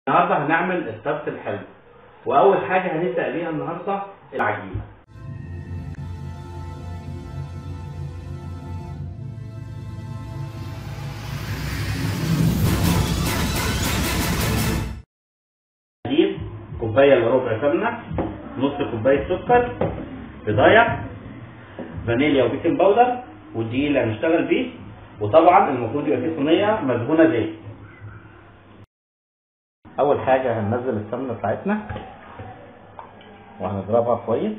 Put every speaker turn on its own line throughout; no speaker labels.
النهارده هنعمل السبت الحلو واول حاجه هنبدا بيها النهارده العجينه نجيب كوبايه الا ربع سمنه نص كوبايه سكر بضايع فانيليا وبيكنج باودر والدقيق اللي هنشتغل بيه وطبعا المفروض يبقى فيه صينيه مدهونه زيت اول حاجه هننزل السمنه بتاعتنا وهنضربها كويس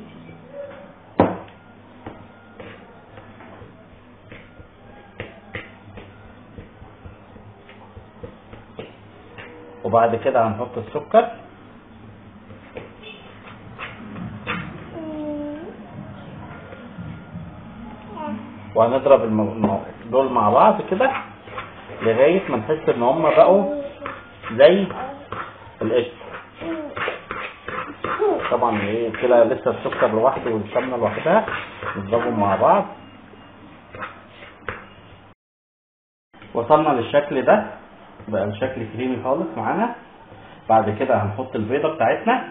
وبعد كده هنحط السكر وهنضرب الم... دول مع بعض كده لغايه ما نحس ان هم بقوا زي القشطه طبعا ايه كده لسه السكر لوحده والسمنه لوحدها نضربهم مع بعض وصلنا للشكل ده بقى الشكل كريمي خالص معانا بعد كده هنحط البيضه بتاعتنا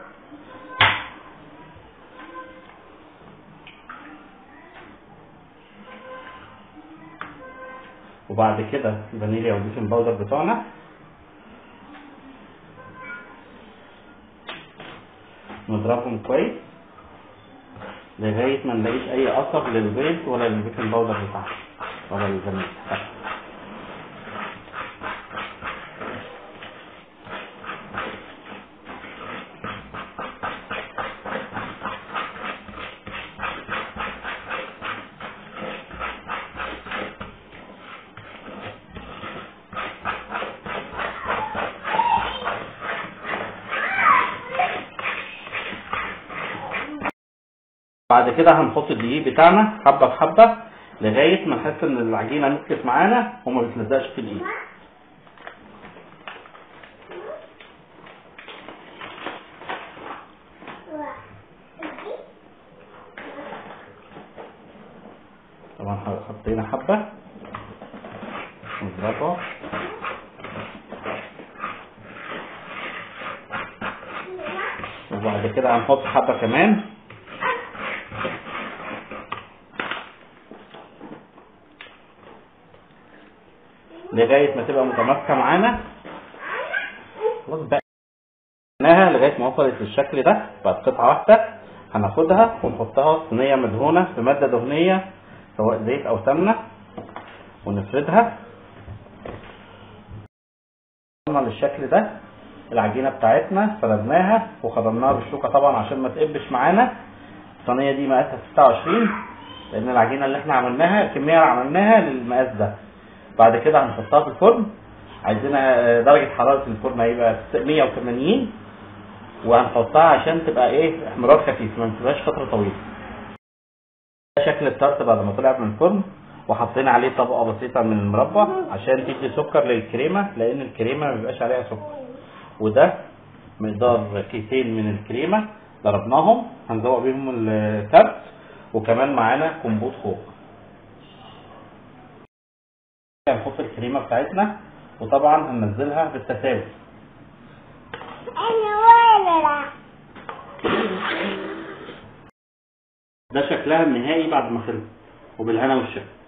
وبعد كده الفانيليا والبيكنج باودر بتوعنا نضربهم كويس لغاية ما نلاقيش أي أثر للبيض ولا للبيكنج باودر بتاعنا ولا للفانيليا بعد كده هنحط الدقيق بتاعنا حبه بحبه لغايه ما نحس ان العجينه مسكت معانا وما بتلزقش في الدقيق طبعا حطينا حبه نضربها وبعد كده هنحط حبه كمان لغايه ما تبقى متماسكه معانا خلاص بقى لغايه ما وصلت للشكل ده بقت قطعه واحده هناخدها ونحطها في صينيه مدهونه بماده دهنيه سواء زيت او سمنه ونفردها وصلنا للشكل ده العجينه بتاعتنا فردناها وخضمناها بالشوكه طبعا عشان ما تقبش معانا الصينيه دي مقاسها 26 لان العجينه اللي احنا عملناها الكميه اللي عملناها للمقاس ده بعد كده هنحطها في الفرن عايزينها درجة حرارة الفرن هيبقى 180 وهنحطها عشان تبقى ايه احمرار خفيف ما تبقاش فترة طويلة ده شكل التارت بعد ما طلع من الفرن وحطينا عليه طبقة بسيطة من المربى عشان تدي سكر للكريمة لأن الكريمة ما بيبقاش عليها سكر وده مقدار كيسين من الكريمة ضربناهم هنزوق بيهم التارت وكمان معانا كمبوت خوخ هنحط الكريمه بتاعتنا وطبعا هننزلها بالتساوي ده شكلها النهائي بعد ما خلص وبالهنا والشفا